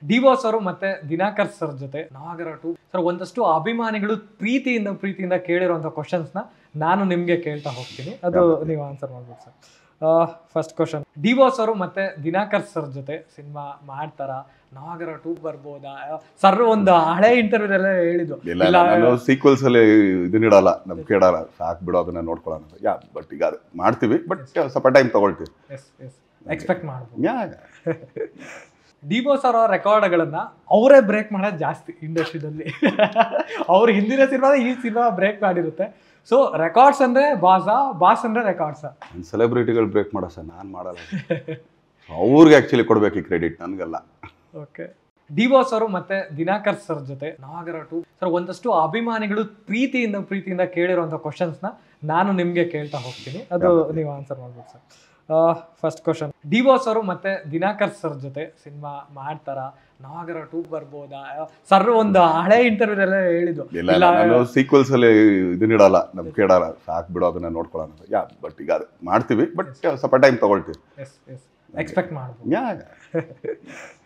Divorce ಅವರು ಮತ್ತೆ ದಿನಾಕರ್ sir ಜೊತೆ ನಾಗರ ಟು ಸರ್ ಒಂದಷ್ಟು ಅಭಿಮಾನಿಗಳು ಪ್ರೀತಿಯಿಂದ ಪ್ರೀತಿಯಿಂದ ಕೇಳಿರುವಂಥ ಕ್ವಶನ್ಸ್ನ ನಾನು ನಿಮಗೆ ಕೇಳ್ತಾ ಹೋಗ್ತೀನಿ ಅದು ನೀವು ಆನ್ಸರ್ ಮಾಡ್ಬೋದು ಸರ್ ಫಸ್ಟ್ ಕ್ವಶನ್ ಡಿವೋರ್ಸ್ ಅವರು ಮತ್ತೆ ದಿನಾಕರ್ ಸರ್ ಜೊತೆ ಸಿನಿಮಾ ಮಾಡ್ತಾರಾ ನಾಗರ ಟೂ ಬರ್ಬೋದಾ ಸರ್ ಒಂದು ಹಳೆ ಇಂಟರ್ವ್ಯೂ ಎಲ್ಲ ಹೇಳಿದ್ದು ಇಲ್ಲ ಇಲ್ಲ ನಾನು ಸೀಕ್ವೆಲ್ಸ್ ಅಲ್ಲಿ ಇದನ್ನ ಇಡಲ್ಲ ನಮ್ ಕೇಳಲ್ಲ ಸಾಕ್ ಬಿಡೋ ಅದನ್ನ ನೋಡ್ಕೊಳ್ಳೋಣ ಅಂತ. ಯಾ ಬಟ್ ಈಗ ಅದು ಮಾಡ್ತೀವಿ ಬಟ್ ಸ್ವಲ್ಪ ಟೈಮ್ ತಗೊಳ್ತೀವಿ ಎಸ್ ಎಸ್ ಎಕ್ಸ್ಪೆಕ್ಟ್ ಮಾಡ್ಬೋದು ಯಾ ಡಿವೋರ್ಸ್ ಅವರ ರೆಕಾರ್ಡ್ಗಳನ್ನ ಅವರೇ ಬ್ರೇಕ್ ಮಾಡೋದು ಜಾಸ್ತಿ ಇಂಡಸ್ಟ್ರಿದಲ್ಲಿ ಅವ್ರು ಹಿಂದಿನ ಸಿನಿಮಾ ಈ ಸಿನಿಮಾ ಬ್ರೇಕ್ ಮಾಡಿರುತ್ತೆ ಸೊ ರೆಕಾರ್ಡ್ಸ್ ಅಂದ್ರೆ ಬಾಸಾ ಬಾಸ್ ಅಂದ್ರೆ ರೆಕಾರ್ಡ್ಸಾ ಸೆಲೆಬ್ರಿಟಿಗಳು ಬ್ರೇಕ್ ಮಾಡೋ ಸರ್ ನಾನು ಮಾಡಲ್ಲ ಅವ್ರಿಗೆ ಆಕ್ಚುಲಿ ಕೊಡ್ಬೇಕು ಈ ಕ್ರೆಡಿಟ್ ನನ್ಗಲ್ಲ ಓಕೆ ಡಿವೋರ್ಸ್ ಅವರು ಮತ್ತೆ ದಿನಾಕರ್ ಸರ್ ಜೊತೆ ನಾಗರ ಟು ಸರ್ ಒಂದಷ್ಟು ಅಭಿಮಾನಿಗಳು ಪ್ರೀತಿಯಿಂದ ಪ್ರೀತಿಯಿಂದ ಕೇಳಿರುವಂಥ ಕ್ವಶನ್ಸ್ನ ನಾನು ನಿಮಗೆ ಕೇಳ್ತಾ ಹೋಗ್ತೀನಿ ಅದು ನೀವು ಆನ್ಸರ್ ಮಾಡ್ಬೋದು ಸರ್ ಫಸ್ಟ್ ಕ್ವಶನ್ ಡಿವೋರ್ಸ್ ಅವರು ಮತ್ತೆ ದಿನಾಕರ್ ಸರ್ ಜೊತೆ ಸಿನಿಮಾ ಮಾಡ್ತಾರಾ ನಾಗರ ಟೂ ಬರ್ಬೋದಾ ಸರ್ ಒಂದು ಹಳೆ ಇಂಟರ್ವ್ಯೂ ಎಲ್ಲ ಹೇಳಿದ್ದು ಇಲ್ಲ ಇಲ್ಲ ನಾನು ಸೀಕ್ವೆಲ್ಸ್ ಅಲ್ಲಿ ಇದನ್ನ ಇಡಲ್ಲ ನಮ್ ಕೇಳಲ್ಲ ಸಾಕ್ ಬಿಡೋ ಅದನ್ನ ನೋಡ್ಕೊಳ್ಳೋಣ ಅಂತ. ಯಾ ಬಟ್ ಈಗ ಅದು ಮಾಡ್ತೀವಿ ಬಟ್ ಸ್ವಲ್ಪ ಟೈಮ್ ತಗೊಳ್ತೀವಿ ಎಸ್ ಎಸ್ ಎಕ್ಸ್ಪೆಕ್ಟ್ ಮಾಡ್ಬೋದು ಯಾ